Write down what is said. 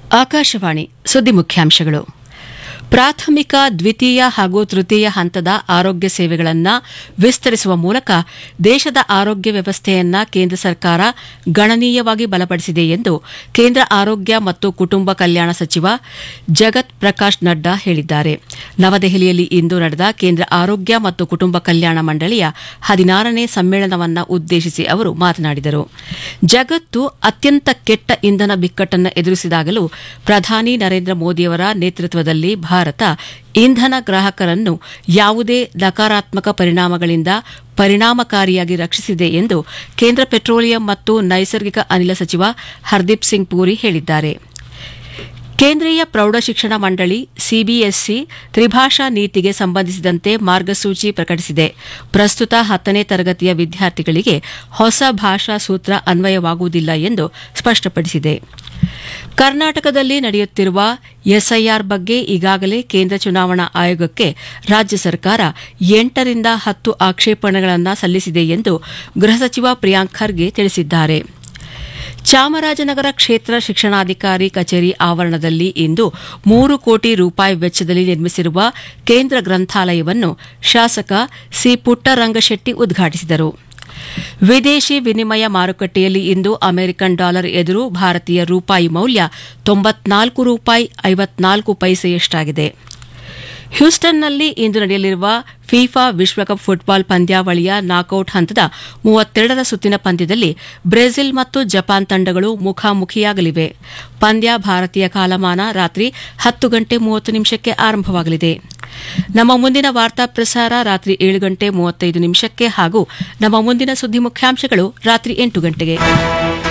ಆಕಾಶವಾಣಿ ಸುದ್ದಿ ಮುಖ್ಯಾಂಶಗಳು ಪ್ರಾಥಮಿಕ ದ್ವಿತೀಯ ಹಾಗೂ ತೃತೀಯ ಹಂತದ ಆರೋಗ್ಯ ಸೇವೆಗಳನ್ನು ವಿಸ್ತರಿಸುವ ಮೂಲಕ ದೇಶದ ಆರೋಗ್ಯ ವ್ಯವಸ್ಥೆಯನ್ನ ಕೇಂದ್ರ ಸರ್ಕಾರ ಗಣನೀಯವಾಗಿ ಬಲಪಡಿಸಿದೆ ಎಂದು ಕೇಂದ್ರ ಆರೋಗ್ಯ ಮತ್ತು ಕುಟುಂಬ ಕಲ್ಯಾಣ ಸಚಿವ ಜಗತ್ ಪ್ರಕಾಶ್ ನಡ್ಡಾ ಹೇಳಿದ್ದಾರೆ ನವದೆಹಲಿಯಲ್ಲಿ ಇಂದು ನಡೆದ ಕೇಂದ್ರ ಆರೋಗ್ಯ ಮತ್ತು ಕುಟುಂಬ ಕಲ್ಯಾಣ ಮಂಡಳಿಯ ಹದಿನಾರನೇ ಸಮ್ಮೇಳನವನ್ನು ಉದ್ದೇಶಿಸಿ ಅವರು ಮಾತನಾಡಿದರು ಜಗತ್ತು ಅತ್ಯಂತ ಕೆಟ್ಟ ಇಂಧನ ಬಿಕ್ಕಟ್ಟನ್ನು ಎದುರಿಸಿದಾಗಲೂ ಪ್ರಧಾನಿ ನರೇಂದ್ರ ಮೋದಿಯವರ ನೇತೃತ್ವದಲ್ಲಿ ಭಾರತ ಇಂಧನ ಗ್ರಾಹಕರನ್ನು ಯಾವುದೇ ನಕಾರಾತ್ಮಕ ಪರಿಣಾಮಗಳಿಂದ ಪರಿಣಾಮಕಾರಿಯಾಗಿ ರಕ್ಷಿಸಿದೆ ಎಂದು ಕೇಂದ್ರ ಪೆಟ್ರೋಲಿಯಂ ಮತ್ತು ನೈಸರ್ಗಿಕ ಅನಿಲ ಸಚಿವ ಹರ್ದೀಪ್ ಸಿಂಗ್ ಪೂರಿ ಹೇಳಿದ್ದಾರೆ ಕೇಂದ್ರೀಯ ಪ್ರೌಢಶಿಕ್ಷಣ ಮಂಡಳಿ ಸಿಬಿಎಸ್ಇ ತ್ರಿಭಾಷಾ ನೀತಿಗೆ ಸಂಬಂಧಿಸಿದಂತೆ ಮಾರ್ಗಸೂಚಿ ಪ್ರಕಟಿಸಿದೆ ಪ್ರಸ್ತುತ ಹತ್ತನೇ ತರಗತಿಯ ವಿದ್ಯಾರ್ಥಿಗಳಿಗೆ ಹೊಸ ಭಾಷಾ ಸೂತ್ರ ಅನ್ವಯವಾಗುವುದಿಲ್ಲ ಎಂದು ಸ್ಪಷ್ಟಪಡಿಸಿದೆ ಕರ್ನಾಟಕದಲ್ಲಿ ನಡೆಯುತ್ತಿರುವ ಎಸ್ಐಆರ್ ಬಗ್ಗೆ ಈಗಾಗಲೇ ಕೇಂದ್ರ ಚುನಾವಣಾ ಆಯೋಗಕ್ಕೆ ರಾಜ್ಯ ಸರ್ಕಾರ ಎಂಟರಿಂದ ಹತ್ತು ಆಕ್ಷೇಪಣೆಗಳನ್ನು ಸಲ್ಲಿಸಿದೆ ಎಂದು ಗೃಹ ಸಚಿವ ಪ್ರಿಯಾಂಕ್ ಖರ್ಗೆ ತಿಳಿಸಿದ್ದಾರೆ ಚಾಮರಾಜನಗರ ಕ್ಷೇತ್ರ ಶಿಕ್ಷಣಾಧಿಕಾರಿ ಕಚೇರಿ ಆವರಣದಲ್ಲಿ ಇಂದು ಮೂರು ಕೋಟಿ ರೂಪಾಯಿ ವೆಚ್ಚದಲ್ಲಿ ನಿರ್ಮಿಸಿರುವ ಕೇಂದ್ರ ಗ್ರಂಥಾಲಯವನ್ನು ಶಾಸಕ ಸಿ ಪುಟ್ಟರಂಗಶೆಟ್ಟಿ ಉದ್ಘಾಟಿಸಿದರು ವಿದೇಶಿ ವಿನಿಮಯ ಮಾರುಕಟ್ಟೆಯಲ್ಲಿ ಇಂದು ಅಮೆರಿಕನ್ ಡಾಲರ್ ಎದುರು ಭಾರತೀಯ ರೂಪಾಯಿ ಮೌಲ್ಯ ತೊಂಬತ್ನಾಲ್ಕು ರೂಪಾಯಿ ಐವತ್ನಾಲ್ಕು ಪೈಸೆಯಷ್ಟಾಗಿದೆ ಹ್ಯೂಸ್ಟನ್ನಲ್ಲಿ ಇಂದು ನಡೆಯಲಿರುವ ಫಿಫಾ ವಿಶ್ವಕಪ್ ಫುಟ್ಬಾಲ್ ಪಂದ್ಯಾವಳಿಯ ನಾಕೌಟ್ ಹಂತದ ಮೂವತ್ತೆರಡರ ಸುತ್ತಿನ ಪಂದ್ಯದಲ್ಲಿ ಬ್ರೆಜಿಲ್ ಮತ್ತು ಜಪಾನ್ ತಂಡಗಳು ಮುಖಾಮುಖಿಯಾಗಲಿವೆ ಪಂದ್ಯ ಭಾರತೀಯ ಕಾಲಮಾನ ರಾತ್ರಿ ಹತ್ತು ಗಂಟೆ ಮೂವತ್ತು ನಿಮಿಷಕ್ಕೆ ಆರಂಭವಾಗಲಿದೆ ನಮ್ಮ ಮುಂದಿನ ವಾರ್ತಾ ಪ್ರಸಾರ ರಾತ್ರಿ ಏಳು ಗಂಟೆ ಮೂವತ್ತೈದು ನಿಮಿಷಕ್ಕೆ ಹಾಗೂ ನಮ್ಮ ಮುಂದಿನ ಸುದ್ದಿ ಮುಖ್ಯಾಂಶಗಳು ರಾತ್ರಿ ಎಂಟು ಗಂಟೆಗೆ